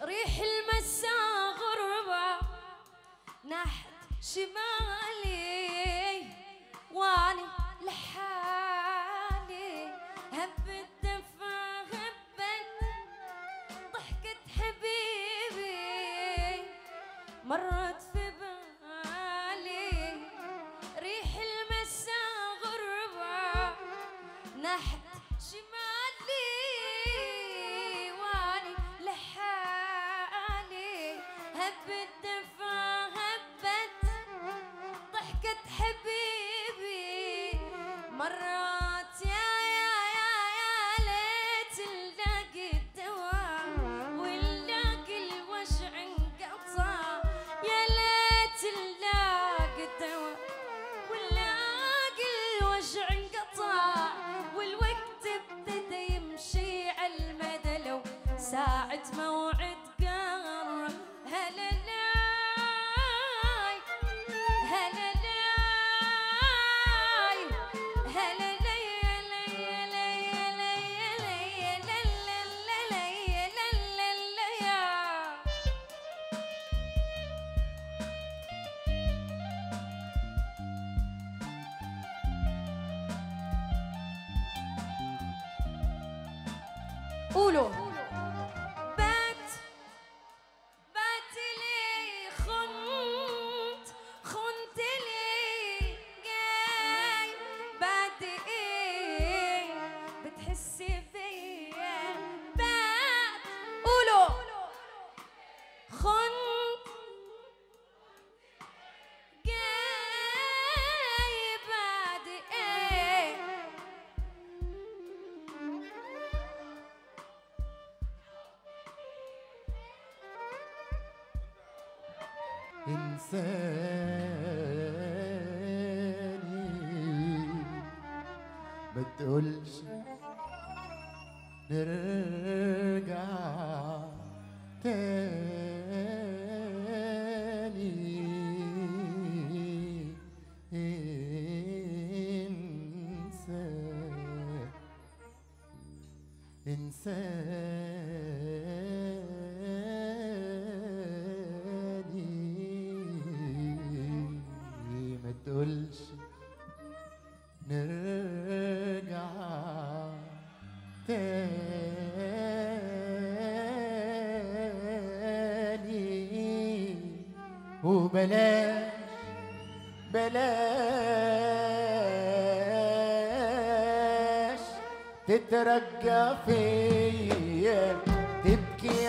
ريح المسا غربة نحت شمالي واني لحالي هبت دفا هبت ضحكة حبيبي مرت في بالي ريح المسا غربة نحت شمالي واني لحالي هبت دفا هبت ضحكة حبيبي مرات يا يا يا يا ليت نلاقي الدواء ونلاقي الوجع انقطع يا ليت نلاقي الدواء ونلاقي الوجع انقطع والوقت ابتدى يمشي على المدى لو ساعة موعد قرب هلا لاي هلا لاي هلا لي لي لي لي لي لي لي لي قولوا بات بات لي خنت خنت لي جاي بعد ايه بتحسي فيا بات قولوا خنت جاي بعد ايه إنساني ما تقولش نرجع تاني إنسان إنساني ما تقولش نرجع تاني وبلاش بلاش تترجى فيا تبكي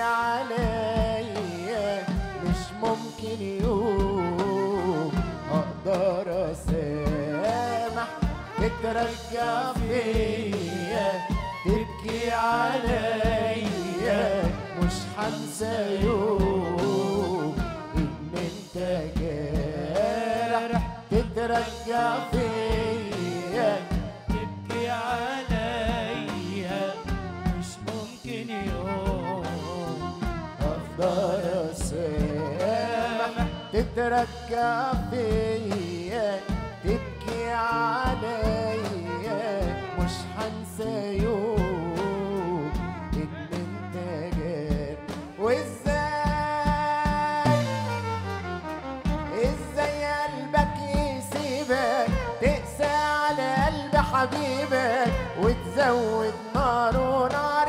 عليا مش ممكن يوم اقدر اسامح تترجى فيا تبكي عليا مش هنسى يوم ان انت جارح تترجى فيا تبكي عليا مش ممكن يوم افضل اسامح تترجى فيا تبكي عليا مش هنسى يوم ان انت جار وازاي ازاي قلبك يسيبك تقسى على قلب حبيبك وتزود نار ونار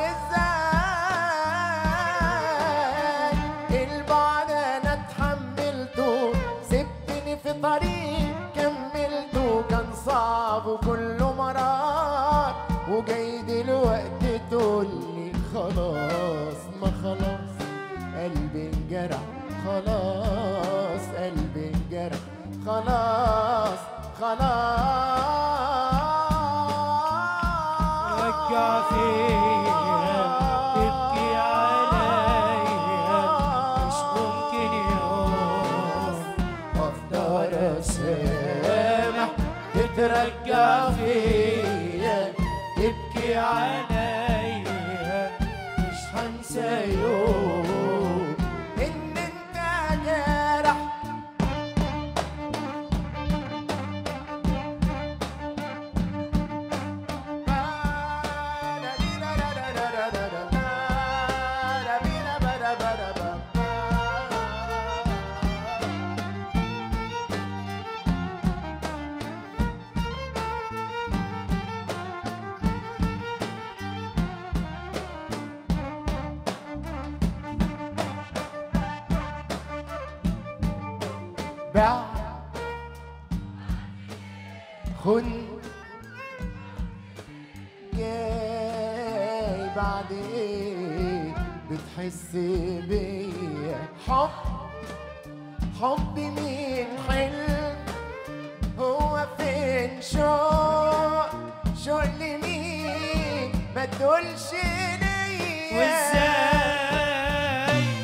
ازاي البعد انا اتحملته سبتني في طريق كملته كان صعب وكله مرار وجاي دلوقتي تقولي خلاص ما خلاص قلبي انجرح خلاص قلبي انجرح خلاص خلاص رجع فيا تبكي عليا مش ممكن يوم افضل اسامح تترجى فيا تبكي عليا مش هنسى يوم ان انت جارح جرح خن جاي بعد ايه بتحس بيا حب حب مين حلم هو فين شوق شوق لمين ما تقولش ليا وازاي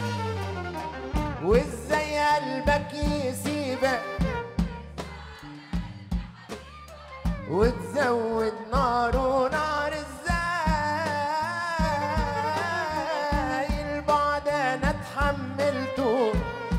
وازاي قلبك يسيبك وتزود نار ونار ازاي البعد انا اتحملته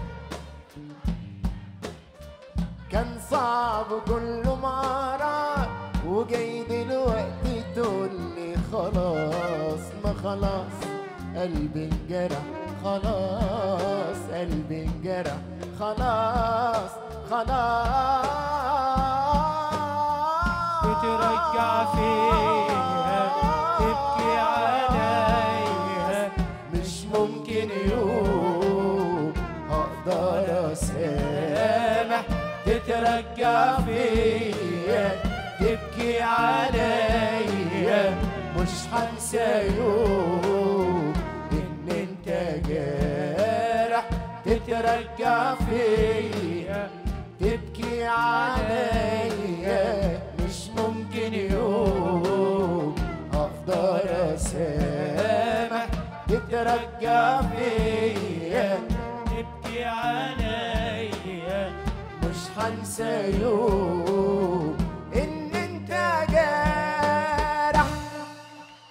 كان صعب كل مرة وجاي دلوقتي تقول لي خلاص ما خلاص قلبي انجرح خلاص قلبي انجرح خلاص خلاص بترجع فيها تبكي عليا مش ممكن يوم اقدر اسامح تترجع فيا تبكي عليا مش هنسى يوم ان انت جارح تترجع فيا تبكي عليا مش ممكن يوم افضل اسامح تترجع فيا تبكي عليا مش هنسى يوم